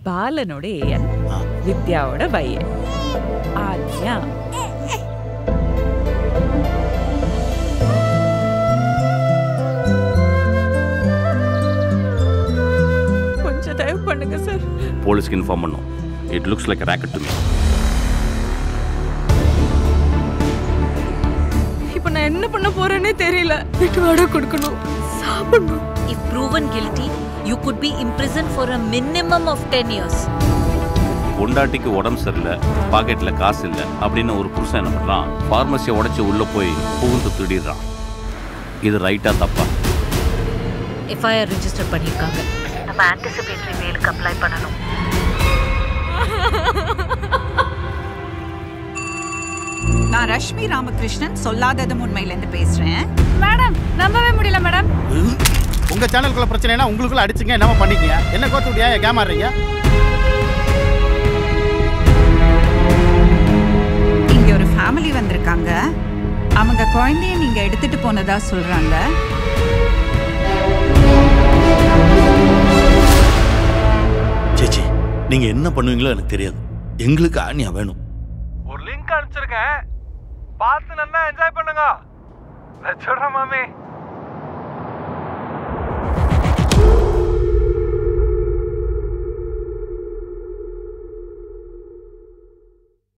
பாலனோட ஏன் வித்யாவோட பையன் ஆத்யா கொஞ்சம் தயவு பண்ணுங்க சார் போலீஸ்க்கு இன்ஃபார்ம் பண்ணோம் it looks like racket to me இப்போ நான் என்ன பண்ண போறேன்னே தெரியல வீட்டு வாடகை கொடுக்கணும் சாப்பிடணும் If proven guilty, you could be imprisoned for a minimum of 10 years. பொண்டாட்டிக்கு உடம்பு சரியில்லை பாக்கெட்ல காசு இல்லை அப்படின்னு ஒரு புருஷன் என்ன பண்ணுறான் ஃபார்மசியை உடைச்சு உள்ள போய் புகுந்து திடீர்றான் இது ரைட்டா தப்பா எஃப்ஐஆர் ரெஜிஸ்டர் பண்ணியிருக்காங்க நம்ம ஆன்டிசிபேட்டரி மெயிலுக்கு அப்ளை பண்ணணும் நான் ரஷ்மி ராமகிருஷ்ணன் சொல்லாததும் உண்மையிலேருந்து பேசுறேன் மேடம் நம்பவே முடியல மேடம் உங்க சேனலுக்குள்ள பிரச்சனைனா உங்களுக்குள்ள அடிச்சுங்க என்னமா பண்ணிக்கங்க என்ன கோத்து விடியா ஏமாறுறீங்க இங்க ஒரு ஃபேமிலி வந்திருக்காங்க அவங்க குழந்தைய நீங்க எடுத்துட்டு போனதா சொல்றாங்க சேச்சி நீங்க என்ன பண்ணுவீங்களோ எனக்கு தெரியாது எங்களுக்கு ஆனியா வேணும் ஒரு லிங்க் அனுப்பிச்சிருக்கேன் பார்த்து நல்லா என்ஜாய் பண்ணுங்க வச்சுடுறேன் மாமி